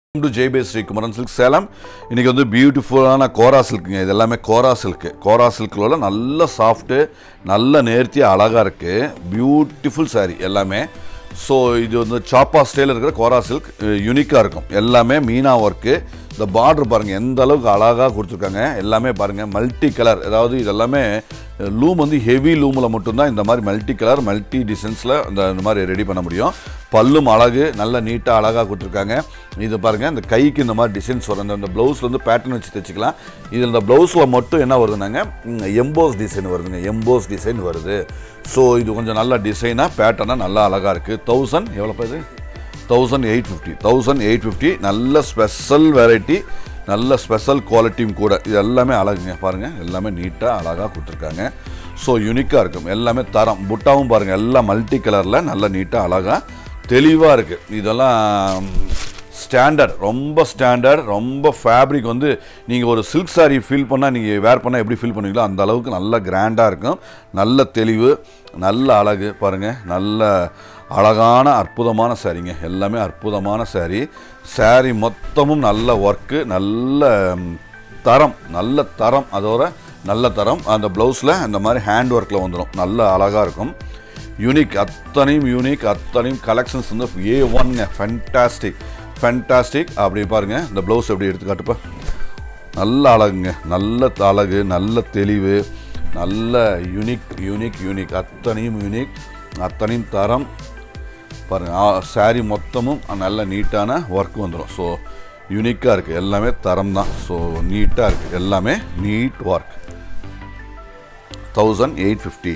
to ஜெய்பே Sri Kumaran silk Salem இன்றைக்கி வந்து பியூட்டிஃபுல்லான கோரா சில்க்குங்க இது எல்லாமே கோரா சில்க்கு கோரா சில்கில் நல்ல சாஃப்ட்டு நல்ல நேர்த்தியாக அழகாக இருக்குது பியூட்டிஃபுல் saree எல்லாமே ஸோ இது வந்து சாப்பா ஸ்டைலில் இருக்கிற கோரா சில்க் யூனிக்காக இருக்கும் எல்லாமே மீனா ஒர்க்கு இந்த பார்டர் பாருங்கள் எந்த அளவுக்கு அழகாக கொடுத்துருக்காங்க எல்லாமே பாருங்கள் மல்டி கலர் அதாவது இது எல்லாமே லூம் வந்து ஹெவி லூமில் மட்டும்தான் இந்த மாதிரி மல்டி கலர் மல்டி டிசைன்ஸில் இந்த இந்த மாதிரி ரெடி பண்ண முடியும் பல்லும் அழகு நல்ல நீட்டாக அழகாக கொடுத்துருக்காங்க இது பாருங்கள் இந்த கைக்கு இந்த மாதிரி டிசைன்ஸ் வரும் இந்த- இந்த ப்ளவுஸில் வந்து பேட்டர்ன் வச்சு தைச்சிக்கலாம் இதில் இந்த ப்ளவுஸில் மட்டும் என்ன வருதுனாங்க எம்போஸ் டிசைன் வருதுங்க எம்போஸ் டிசைன் வருது ஸோ இது கொஞ்சம் நல்ல டிசைனாக பேட்டர்னாக நல்லா அழகாக இருக்குது தௌசண்ட் எவ்வளோ இது thousand eight fifty thousand eight fifty நல்ல ஸ்பெஷல் வெரைட்டி நல்ல ஸ்பெஷல் குவாலிட்டியும் கூட இது எல்லாமே அழகுங்க பாருங்கள் எல்லாமே நீட்டாக அழகாக கொடுத்துருக்காங்க ஸோ யூனிக்காக இருக்கும் எல்லாமே தரம் புட்டாவும் பாருங்கள் எல்லாம் மல்டி கலரில் நல்ல நீட்டாக அழகாக தெளிவாக இருக்குது இதெல்லாம் ஸ்டாண்டர்ட் ரொம்ப ஸ்டாண்டர்ட் ரொம்ப ஃபேப்ரிக் வந்து நீங்கள் ஒரு சில்க் saree ஃபீல் பண்ணால் நீங்கள் வேர் பண்ணால் எப்படி ஃபீல் பண்ணுவீங்களோ அந்த அளவுக்கு நல்ல கிராண்டாக இருக்கும் நல்ல தெளிவு நல்ல அழகு பாருங்கள் நல்ல அழகான அற்புதமான சாரீங்க எல்லாமே அற்புதமான saree saree மொத்தமும் நல்ல ஒர்க்கு நல்ல ம், தரம் நல்ல தரம் அதோட நல்ல தரம் அந்த ப்ளவுஸில் அந்த மாதிரி ஹேண்ட் ஒர்க்கில் வந்துடும் நல்ல அழகாக இருக்கும் யூனிக் அத்தனையும் யூனிக் அத்தனையும் கலெக்ஷன்ஸ் வந்து ஏ ஒன்ங்க ஃபென்டாஸ்டிக் ஃபென்டாஸ்டிக் அப்படி பாருங்கள் இந்த ப்ளவுஸ் எப்படி எடுத்து காட்டுப்பா நல்ல அழகுங்க நல்ல அழகு நல்ல தெளிவு நல்ல யூனிக் யூனிக் யூனிக் அத்தனையும் யூனிக் அத்தனையும் தரம் பாருங்கள் saree மொத்தமும் நல்ல நீட்டான ஒர்க் வந்துடும் ஸோ யூனிக்காக இருக்குது எல்லாமே தரம் தான் ஸோ நீட்டாக இருக்குது எல்லாமே neat work thousand eight fifty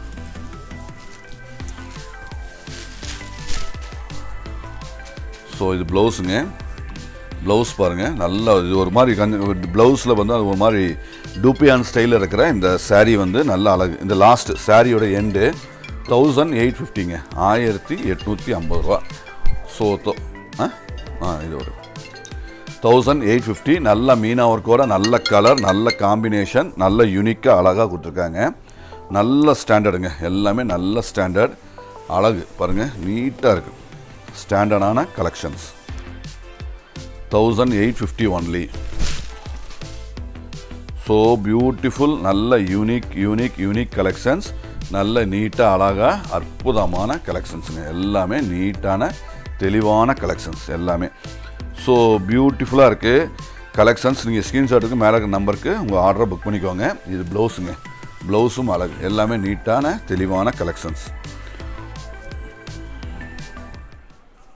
so இது ப்ளவுஸுங்க ப்ளவுஸ் பாருங்கள் நல்ல இது ஒரு மாதிரி கஞ்ச ப்ளவுஸில் வந்து அது ஒரு மாதிரி டூப்பியான் ஸ்டைலில் இருக்கிற இந்த saree வந்து நல்ல அழகு இந்த லாஸ்ட் சாரியோட எண்டு தௌசண்ட் எயிட் ஃபிஃப்டிங்க ஆயிரத்தி எட்நூற்றி ஐம்பது ரூபா ஸோ தோ ஆ ஆ இது ஒரு தௌசண்ட் எயிட் ஃபிஃப்டி நல்ல மீனா ஒர்க்கோட நல்ல கலர் நல்ல காம்பினேஷன் நல்ல யூனிக்காக அழகாக கொடுத்துருக்காங்க நல்ல ஸ்டாண்டர்டுங்க எல்லாமே நல்ல ஸ்டாண்டர்ட் அழகு பாருங்கள் நீட்டாக இருக்குது ஸ்டாண்டர்டான collections thousand eight fifty only so beautiful நல்ல யூனிக் யூனிக் யூனிக் கலெக்ஷன்ஸ் நல்ல நீட்டாக அழகாக அற்புதமான கலெக்ஷன்ஸுங்க எல்லாமே நீட்டான தெளிவான கலெக்ஷன்ஸ் எல்லாமே ஸோ பியூட்டிஃபுல்லாக இருக்குது கலெக்ஷன்ஸ் நீங்கள் ஸ்க்ரீன்ஷாட்டுக்கு மேலே இருக்க நம்பருக்கு உங்கள் ஆர்டரை புக் பண்ணிக்கோங்க இது ப்ளவுஸுங்க ப்ளவுஸும் அழகு எல்லாமே நீட்டான தெளிவான கலெக்ஷன்ஸ்